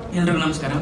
ಎಲ್ರಿಗೂ ನಮಸ್ಕಾರ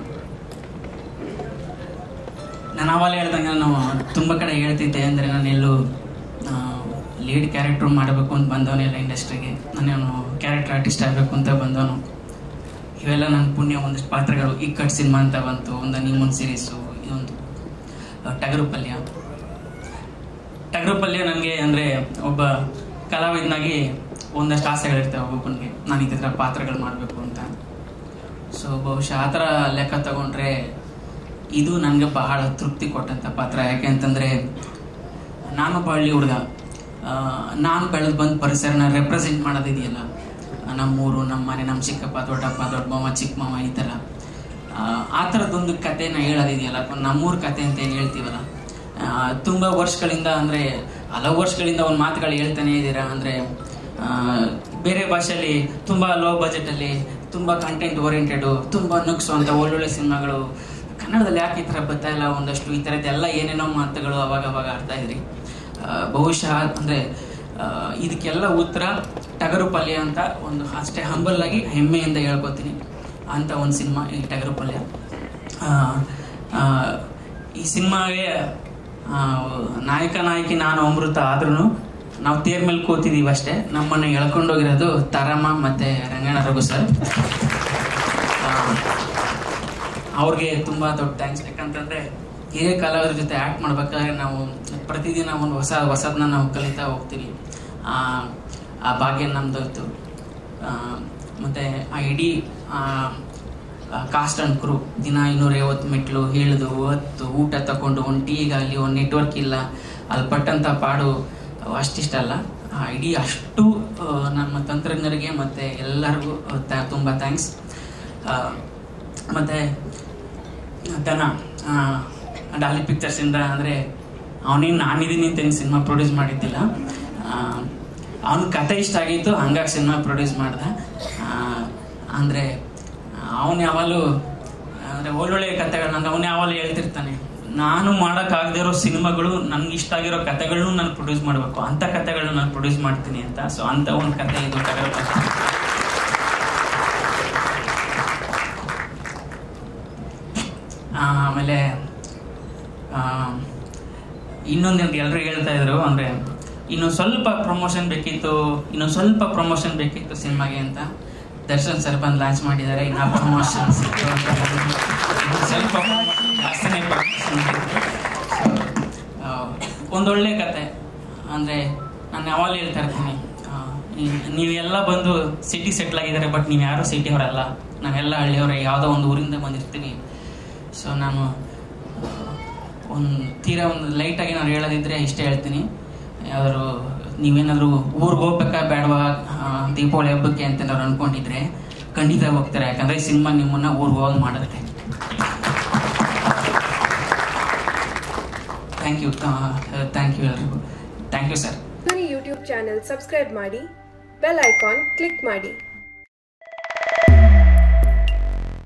ನಾನು ಅವಾಗ ಹೇಳ್ದಂಗೆ ನಾನು ತುಂಬ ಕಡೆ ಹೇಳ್ತಿದ್ದೆ ಅಂದರೆ ನಾನು ಎಲ್ಲೂ ಲೀಡ್ ಕ್ಯಾರೆಕ್ಟರ್ ಮಾಡಬೇಕು ಅಂತ ಬಂದವನೆಲ್ಲ ಇಂಡಸ್ಟ್ರಿಗೆ ನಾನೇನು ಕ್ಯಾರೆಕ್ಟರ್ ಆರ್ಟಿಸ್ಟ್ ಆಗಬೇಕು ಅಂತ ಬಂದವನು ಇವೆಲ್ಲ ನನ್ನ ಪುಣ್ಯ ಒಂದಷ್ಟು ಪಾತ್ರಗಳು ಈ ಕಟ್ ಸಿನಿಮಾ ಅಂತ ಬಂತು ಒಂದು ನಿಮ್ಮೊಂದು ಸೀರೀಸು ಇದೊಂದು ಆ, ಟಗರು ಪಲ್ಯ ಟಗರು ಪಲ್ಯ ನನಗೆ ಅಂದರೆ ಒಬ್ಬ ಕಲಾವಿದನಾಗಿ ಒಂದಷ್ಟು ಆಸೆಗಳಿರ್ತವೆ ಒಬ್ಬೊಬ್ಬನಿಗೆ ನಾನು ಈ ಥರ ಪಾತ್ರಗಳು ಮಾಡಬೇಕು ಅಂತ ಸೊ ಬಹುಶಃ ಆ ಥರ ಲೆಕ್ಕ ತಗೊಂಡ್ರೆ ಇದು ನನಗೆ ಬಹಳ ತೃಪ್ತಿ ಕೊಟ್ಟಂಥ ಪಾತ್ರ ಯಾಕೆ ಅಂತಂದರೆ ನಾನೊಬ್ಬ ಹಳ್ಳಿ ಹುಡುಗ ನಾನು ಬೆಳೆದು ಬಂದ ಪರಿಸರನ ರೆಪ್ರೆಸೆಂಟ್ ಮಾಡೋದಿದೆಯಲ್ಲ ನಮ್ಮೂರು ನಮ್ಮ ಮನೆ ನಮ್ಮ ಚಿಕ್ಕಪ್ಪ ದೊಡ್ಡಪ್ಪ ದೊಡ್ಡ ಮಾವ ಚಿಕ್ಕ ಮಾವ ಈ ಥರ ಆ, ಆ ಥರದ್ದೊಂದು ಕಥೆನ ಹೇಳೋದಿದೆಯಲ್ಲ ನಮ್ಮೂರ ಕತೆ ಅಂತ ಏನು ಹೇಳ್ತೀವಲ್ಲ ಆ, ತುಂಬ ವರ್ಷಗಳಿಂದ ಅಂದರೆ ಹಲವು ವರ್ಷಗಳಿಂದ ಒಂದು ಮಾತುಗಳು ಹೇಳ್ತಾನೆ ಇದ್ದೀರಾ ಅಂದರೆ ಬೇರೆ ಭಾಷೆಯಲ್ಲಿ ತುಂಬ ಲೋ ಬಜೆಟಲ್ಲಿ ತುಂಬ ಕಂಟೆಂಟ್ ಓರಿಯೆಂಟೆಡು ತುಂಬ ನುಗ್ಸುವಂಥ ಒಳ್ಳೊಳ್ಳೆ ಸಿನಿಮಾಗಳು ಕನ್ನಡದಲ್ಲಿ ಯಾಕೆ ಈ ಥರ ಬರ್ತಾ ಇಲ್ಲ ಒಂದಷ್ಟು ಈ ಥರದ್ದೆಲ್ಲ ಏನೇನೋ ಮಾತುಗಳು ಅವಾಗ ಅವಾಗ ಆಡ್ತಾ ಇದ್ರಿ ಆ, ಬಹುಶಃ ಅಂದರೆ ಇದಕ್ಕೆಲ್ಲ ಉತ್ತರ ಟಗರು ಪಲ್ಯ ಅಂತ ಒಂದು ಅಷ್ಟೇ ಹಂಬಲ್ ಆಗಿ ಹೆಮ್ಮೆಯಿಂದ ಹೇಳ್ಕೊತೀನಿ ಅಂತ ಒಂದು ಸಿನಿಮಾ ಈ ಟಗರು ಪಲ್ಯ ಆ, ಆ, ಈ ಸಿನಿಮಾಗೆ ಆ, ನಾಯಕ ನಾಯಕಿ ನಾನು ಅಮೃತ ಆದ್ರೂ ನಾವು ತೇರ್ ಮೇಲೆ ಕೂತಿದ್ದೀವಿ ಅಷ್ಟೇ ನಮ್ಮನ್ನು ಎಳ್ಕೊಂಡೋಗಿರೋದು ತಾರಮ್ಮ ಮತ್ತೆ ರಂಗಣ್ಣ ರಘು ಸರ್ ಆ, ಅವ್ರಿಗೆ ತುಂಬ ದೊಡ್ಡ ಥ್ಯಾಂಕ್ಸ್ ಯಾಕಂತಂದ್ರೆ ಹಿರಿಯ ಕಲಾವಿದ್ರ ಜೊತೆ ಆ್ಯಕ್ಟ್ ಮಾಡ್ಬೇಕಾದ್ರೆ ನಾವು ಪ್ರತಿದಿನ ಒಂದು ಹೊಸ ಹೊಸದನ್ನ ನಾವು ಕಲಿತಾ ಹೋಗ್ತೀವಿ ಆ, ಆ ಭಾಗ್ಯ ನಮ್ದು ಮತ್ತು ಆ ಇಡೀ ಕಾಸ್ಟ್ ಅಂಡ್ ಕ್ರೂ ದಿನ ಇನ್ನೂರೈವತ್ತು ಮೆಟ್ಲು ಇಳಿದು ಹೊತ್ತು ಊಟ ತಗೊಂಡು ಒಂದು ಟೀಗಾಗಲಿ ಒಂದು ನೆಟ್ವರ್ಕ್ ಇಲ್ಲ ಅಲ್ಲಿ ಪಟ್ಟಂಥ ಪಾಡು ಅಷ್ಟಿಷ್ಟಲ್ಲ ಆ ಇಡೀ ಅಷ್ಟು ಆ, ನಮ್ಮ ತಂತ್ರಜ್ಞರಿಗೆ ಮತ್ತು ಎಲ್ಲರಿಗೂ ತ- ತುಂಬ ಥ್ಯಾಂಕ್ಸ್ ಮತ್ತು ದನ ಆ, ಡಾಲಿ ಪಿಕ್ಚರ್ಸಿಂದ ಅಂದರೆ ಅವನೇನು ನಾನಿದ್ದೀನಿ ಅಂತ ಏನು ಸಿನಿಮಾ ಪ್ರೊಡ್ಯೂಸ್ ಮಾಡಿದ್ದಿಲ್ಲ ಅವನ ಕತೆ ಇಷ್ಟ ಆಗಿತ್ತು ಹಂಗಾಗಿ ಸಿನಿಮಾ ಪ್ರೊಡ್ಯೂಸ್ ಮಾಡ್ದ ಅಂದರೆ ಅವನು ಯಾವಾಗಲೂ ಅಂದರೆ ಒಳ್ಳೊಳ್ಳೆ ಕತೆಗಳನ್ನ ಅವನು ಯಾವಾಗಲೂ ಹೇಳ್ತಿರ್ತಾನೆ ನಾನು ಮಾಡೋಕ್ಕಾಗದೇ ಇರೋ ಸಿನಿಮಾಗಳು ನನ್ಗೆ ಇಷ್ಟ ಆಗಿರೋ ಕತೆಗಳನ್ನೂ ನಾನು ಪ್ರೊಡ್ಯೂಸ್ ಮಾಡಬೇಕು ಅಂಥ ಕತೆಗಳನ್ನ ನಾನು ಪ್ರೊಡ್ಯೂಸ್ ಮಾಡ್ತೀನಿ ಅಂತ ಸೊ ಅಂಥ ಒಂದು ಕತೆ ಇದು ಟಗರ ಪಲ್ಯ. ಆ, ಆಮೇಲೆ ಆ, ಇನ್ನೊಂದೇನು ಎಲ್ಲರೂ ಹೇಳ್ತಾ ಇದ್ರು ಅಂದ್ರೆ ಇನ್ನು ಸ್ವಲ್ಪ ಪ್ರಮೋಷನ್ ಬೇಕಿತ್ತು ಇನ್ನು ಸ್ವಲ್ಪ ಪ್ರಮೋಷನ್ ಬೇಕಿತ್ತು ಸಿನಿಮಾಗೆ ಅಂತ ದರ್ಶನ್ ಸರ್ ಬಂದು ಲಾಂಚ್ ಮಾಡಿದ್ದಾರೆ ಇನ್ನು ಪ್ರಮೋಷನ್ ಸಿಕ್ತು ಅಂತ ಬಂದು ಇನ್ನು ಸ್ವಲ್ಪ promotion ಜಾಸ್ತಿನೇ promotion ಬೇಕಿತ್ತು. So, ಆ, ಒಂದೊಳ್ಳೆ ಕತೆ ಅಂದ್ರೆ ನಾನು ಯಾವಾಗಲೂ ಹೇಳ್ತಾ ಇರ್ತೀನಿ ಆ, ನೀವ್- ನೀವೆಲ್ಲ ಬಂದು ಸಿಟಿ ಸೆಟ್ಲ್ ಆಗಿದ್ದಾರೆ ಬಟ್ ನೀವು ಯಾರು ಸಿಟಿ ಅವರಲ್ಲ ನಾವೆಲ್ಲ ಹಳ್ಳಿಯವರೇ ಯಾವುದೋ ಒಂದು ಊರಿಂದ ಬಂದಿರ್ತೀವಿ ಸೊ ನಾನು ಒಂದು ತೀರಾ ಒಂದು ಲೈಟಾಗಿ ನಾನು ಹೇಳೋದಿದ್ರೆ ಇಷ್ಟೇ ಹೇಳ್ತೀನಿ ಯಾವ್ದಾದ್ರು ನೀವೇನಾದರೂ ಊರಿಗೆ ಹೋಗ್ಬೇಕಾ ಬೇಡವಾ ಆ, ದೀಪಾವಳಿ ಹಬ್ಬಕ್ಕೆ ಅಂತ ಏನಾದ್ರು ಅನ್ಕೊಂಡಿದ್ರೆ ಖಂಡಿತ ಹೋಗ್ತಾರೆ ಯಾಕಂದ್ರೆ ಸಿನಿಮಾ ನಿಮ್ಮನ್ನ ಊರಿಗೆ ಹೋಗಿ ಮಾಡುತ್ತೆ ಥ್ಯಾಂಕ್ ಯು ಥ್ಯಾಂಕ್ ಯು ಎಲ್ರಿಗೂ thank you sir Dhwani YouTube channel subscribe ಮಾಡಿ ಬೆಲ್ ಐಕಾನ್ ಕ್ಲಿಕ್ ಮಾಡಿ